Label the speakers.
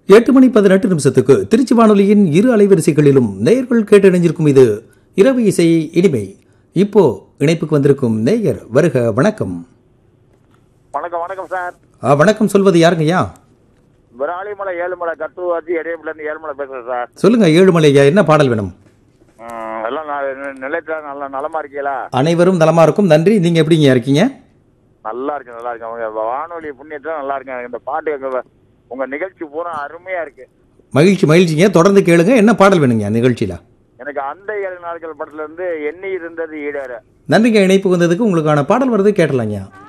Speaker 1: எட்டு மணி பதினெட்டு நிமிஷத்துக்கு திருச்சி வானொலியின் இரு அலைவரிசைகளிலும் நேயர்கள் கேட்டணிஞ்சிருக்கும் இது இரவு இசை இனிமை இப்போ இணைப்புக்கு வந்திருக்கும் நேயர் வருக வணக்கம்
Speaker 2: வணக்கம் வணக்கம் சார்
Speaker 1: ஆ, வணக்கம் சொல்வது யாருங்கய்யா
Speaker 2: விராலிமலை ஏழுமலை கட்டுவாச்சி இடையப்புல இருந்து ஏழுமலை பேசுறேன் சார்
Speaker 1: சொல்லுங்க ஏழுமலை ஐயா என்ன பாடல் வேணும்
Speaker 2: ம், எல்லாம் ந- நிலையத்துல நல்ல நலமா இருக்கீங்களா
Speaker 1: அனைவரும் நலமா இருக்கும் நன்றி நீங்க எப்படிங்க இருக்கீங்க
Speaker 2: நல்லா இருக்கு நல்லா இருக்கு அவங்க வானொலி புண்ணியத்துல நல்லா இருக்கு எனக்கு இந்த பாட்டு எங்க உங்க நிகழ்ச்சி பூரா அருமையா இருக்கு
Speaker 1: மகிழ்ச்சி மகிழ்ச்சிங்க தொடர்ந்து கேளுங்க என்ன பாடல் வேணுங்க நிகழ்ச்சியில
Speaker 2: எனக்கு அந்த ஏழு நாட்கள் படத்துல இருந்து எண்ணி இருந்தது ஈடேற
Speaker 1: நன்றிங்க இணைப்பு வந்ததுக்கு உங்களுக்கான பாடல் வருது கேட்டலாங்க